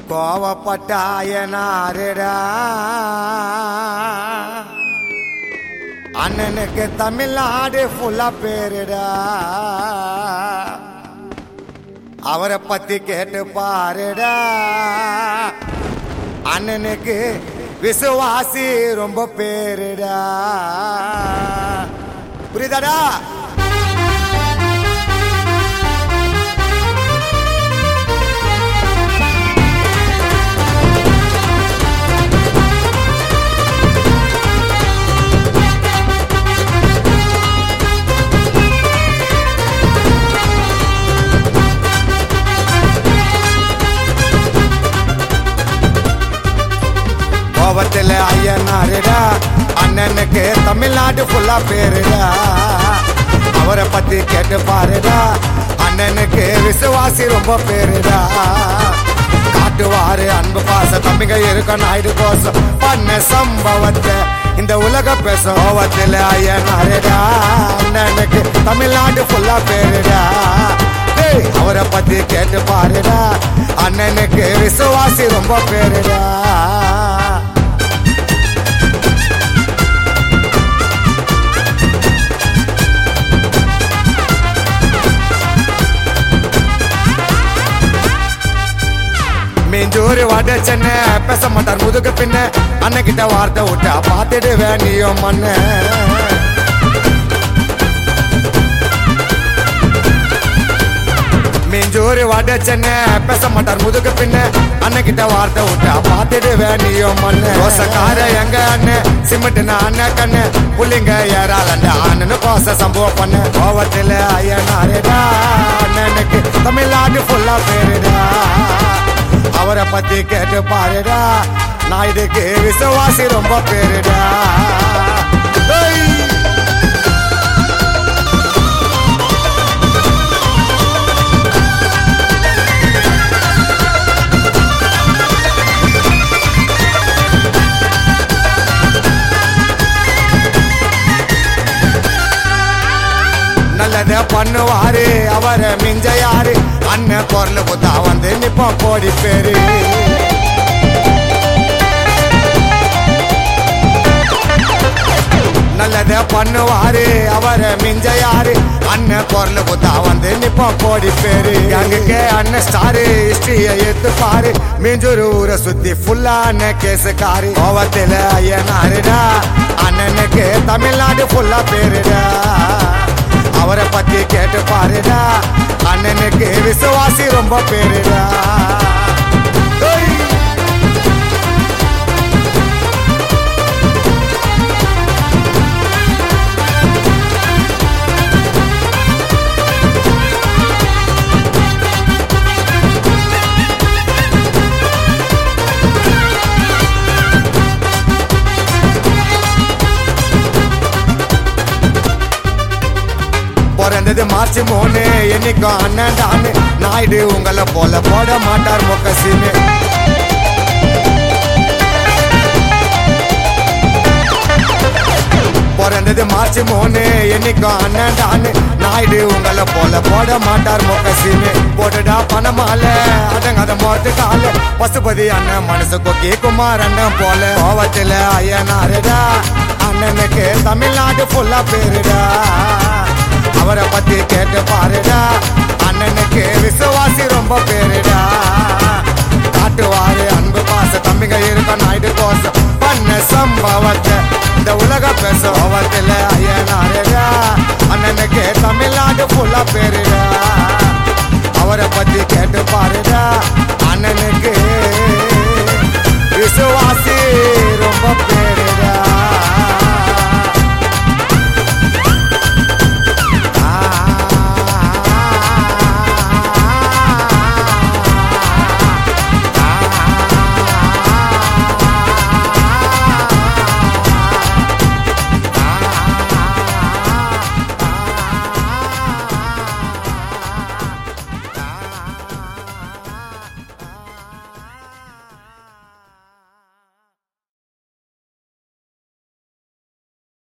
கோவப்பட்டாயனாருடா அண்ணனுக்கு தமிழ்நாடு ஃபுல்லா பேருடா அவரை பத்தி கேட்டு பாருடா அண்ணனுக்கு விசுவாசி ரொம்ப பேருடா புரியுதாடா கோவத்துல ஐயனாருடா அண்ணனுக்கு தமிழ்நாடு ஃபுல்லா பேருடா அவரை பத்தி கேட்டு பாருடா அண்ணனுக்கு விசுவாசி ரொம்ப பேருடா காட்டுவாரு அன்பு பாச தம்பிங்க இருக்க நாயுடு கோசம் பண்ண சம்பவத்தை இந்த உலக பேச கோவத்துல ஐயனாருடா அண்ணனுக்கு தமிழ்நாடு ஃபுல்லா பேருடா டேய், அவரை பத்தி கேட்டு பாருடா அண்ணனுக்கு விசுவாசி ரொம்ப பேருடா மீஞ்சூரு வட சென்னை பேச மாட்டார் முதுகு பின்ன அண்ணகிட்ட வார்த்தை விட்டா பார்த்துடுவேன் நீயும் மண்ண மீஞ்சூரு வட சென்னை பேச மாட்டார் முதுகு பின்ன அண்ணகிட்ட வார்த்தை விட்டா பார்த்துடுவேன் நீயும் மண்ணு ரோசக்கார எங்க அண்ணன் சிமெண்ட் அண்ணன் கண்ணு புள்ளிங்க ஏறாளண்ட அண்ணனு கோச சம்பவம் பண்ண கோவத்துல ஐயனாருடா அண்ணனுக்கு தமிழ்நாடு ஃபுல்லா பேருடா அவரை பத்தி கேட்டு பாருடா நான் இதுக்கு விசுவாசி ரொம்ப பேருடா ஏய்! நல்லத பண்ணுவாரு அவரை மிஞ்ச யாரு அண்ணன் குரல் புத்தா வந்து நிப்போம் கோடி பேரு நல்லத பண்ணுவாரு அவரை மிஞ்ச யாரு அண்ணன் குரல் புத்தா வந்து நிப்போம் கோடி பேரு அங்குக்கே அண்ணன் ஸ்டாரு ஹிஸ்டரிய எடுத்து பாரு மீஞ்சூர் ஊரை சுத்தி ஃபுல்லா அண்ணன் கேசுக்காரு கோவத்துல ஐயனாருடா அண்ணனுக்கு தமிழ்நாடு ஃபுல்லா பேருடா அவரை பத்தி கேட்டு பாருடா அண்ணனுக்கு விசுவாசி ரொம்ப பேருடா ஏய்! பிறந்தது மார்ச் மூணு என்னைக்கும் அண்ணன் தானு நாயுடு உங்களை போல போட மாட்டார் முக்கசின்னு பிறந்தது மார்ச் மூணு என்னைக்கும் அண்ணன் தானு நாயுடு உங்களை போல போட மாட்டார் முக்கசின்னு போட்டுடா பணமால அடங்காத மோட்டு கால பசுபதி அண்ணன் மனசு கொக்கி குமார் அண்ணன் போல கோவத்துல ஐயனாருடா அண்ணனுக்கு தமிழ்நாடு ஃபுல்லா பேருடா அவரை பத்தி கேட்டு பாருடா அண்ணனுக்கு விசுவாசி ரொம்ப பேருடா காட்டுவாரு அன்பு பாச தம்பிங்க இருக்க நாயுடு கோசம் பண்ண சம்பவத்தை இந்த உலக பேச கோவத்துல ஐயனாருடா அண்ணனுக்கு தமிழ்நாடு ஃபுல்லா பேருடா